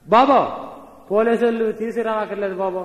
బాబా పోలీసులు తీసుకురావక్కర్లేదు బాబా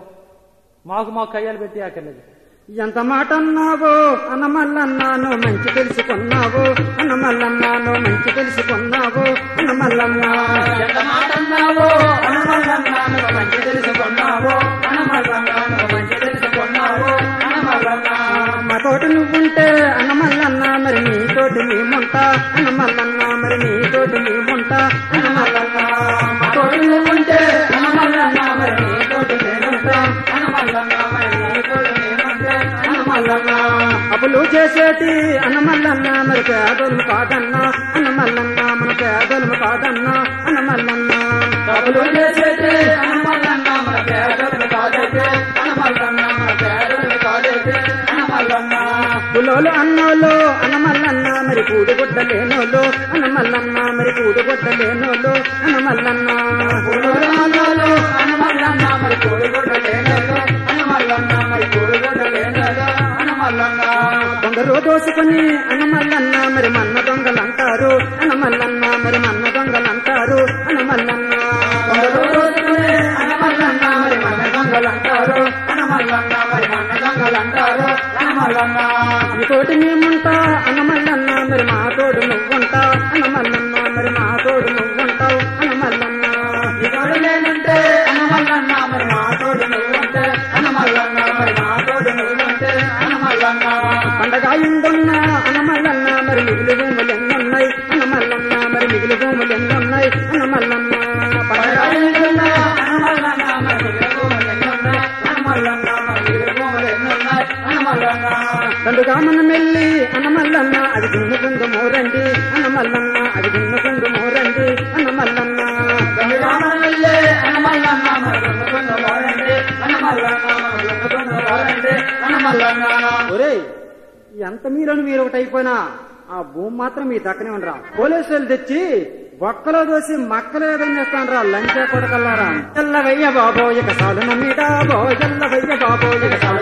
మాకు మాకు కయ్యాలు పెట్టి అక్కర్లేదు ఎంత మాట అన్నావో అన్నమల్లన్నాను మంచి తెలుసుకున్నావు అన్నమల్లన్నాను మంచి తెలుసుకున్నావు అన్నమల్లన్నా ఎంత మాట అన్నావో అనమల్లన్నాను మంచి తెలుసుకున్నావు అనమల్లన్నాను మంచి తెలుసుకున్నావు అనమల్లన్నా మా తోటి నువ్వుంటే అన్నమల్లన్నా మరి నీ తోటి మేముంటా అన్నమల్లన్నా మరి నీ తోటి మేముంటా అన్నమల్లన్నా మా తోడు నువ్వుంటే అనమల్లన్నా మరి నీ తోడు నేనుంటా అనమల్లన్నా మరి నీ తోడు నేనుంటే అనమల్లన్నా అప్పులు చేసేటి అన్నమల్లన్నా మరి పేదలు కాదన్నా అన్నమల్లన్నా మన పేదలు కాదన్నా అన్నమల్లన్నా తప్పులు చేసేటే అనమల్లన్నా మన పేదలు కాదైతే అనమల్లన్నా మన పేదలు కాదైతే అనమల్లన్నా పులోలు అన్నోళ్ళు అన్నమల్లన్నా మరి కూడుగుడ్డ లేనోళ్ళు అన్నమల్లన్నా మరి కూడుగుడ్డ లేనోళ్ళు అన్నమల్లన్నా పులురాలోలు అనమల్లన్నా మరి కూడుగుడ్డ లేనోలు అనమల్లన్నా మరి కూడుగుడ్డ లేనోలు అనమల్లన్నా కొందరు దోసుకుని అన్నమల్లన్నా మరి మన్న దొంగలు అంటారు అన్నమల్లన్నా మరి మన్న దొంగలు అంటారు అన్నమల్లన్నా కొందరు రోజుకునే అనమల్లన్నా మరి మన దొంగలంటారు అనమల్లన్నా మరి మన దొంగలంటారు అనమల్లన్నా ఈ తోటి మేముంటా అన్నమల్లన్నా మరి మా తోడు నువ్వుంటా అన్నమల్లన్నా మరి మా తోడు నువ్వుంటావు అన్నమల్లన్నా ఇతడు లేనుంటే అనమల్లన్నా మరి మా తోడు నువ్వుంటే అనమల్లన్నా మరి మా తోడు నువ్వుంటే అనమల్లన్నా పండగ ఇందున్నా అన్నమల్లన్నా మరి మిగిలి భూములు ఎన్నున్నాయి అన్నమల్లన్నా మరి మిగిలి భూములు ఎన్నున్నాయి అన్నమల్లన్నా పండగ పడగాయలున్నా అనమల్లన్నా మరి మిగలభూములు ఎన్నున్నాయి అనమల్లన్నా మరి మిగలభూములు ఎన్నున్నాయి అనమల్లన్నా తండుగా మనం వెళ్ళి అన్నమల్లన్న అది దున్నుకుందు మోరండి అన్నమల్లన్న అది దున్నుకుందు మోరండి అన్నమల్లన్న గంగామన వెళ్ళే అనమల్లన్నా మరి దున్నుకుందు పోరండి అనమల్లన్నా మరి దున్నుకుందు పోరండి అనమల్లన్నా ఒరేయ్ ఎంత మీలోని మీరు ఒకటి అయిపోయినా ఆ భూమి మాత్రం మీ దక్కనే ఉండరా పోలీసులు తెచ్చి బొక్కలో దోసి మక్కలు ఏదైనా రా లంచా కొడకల్లారా ఎల్ల వెయ్య బాబో ఇక సాలు నమ్మిడా బో ఎల్ల వెయ్య బాబో ఇక సాలు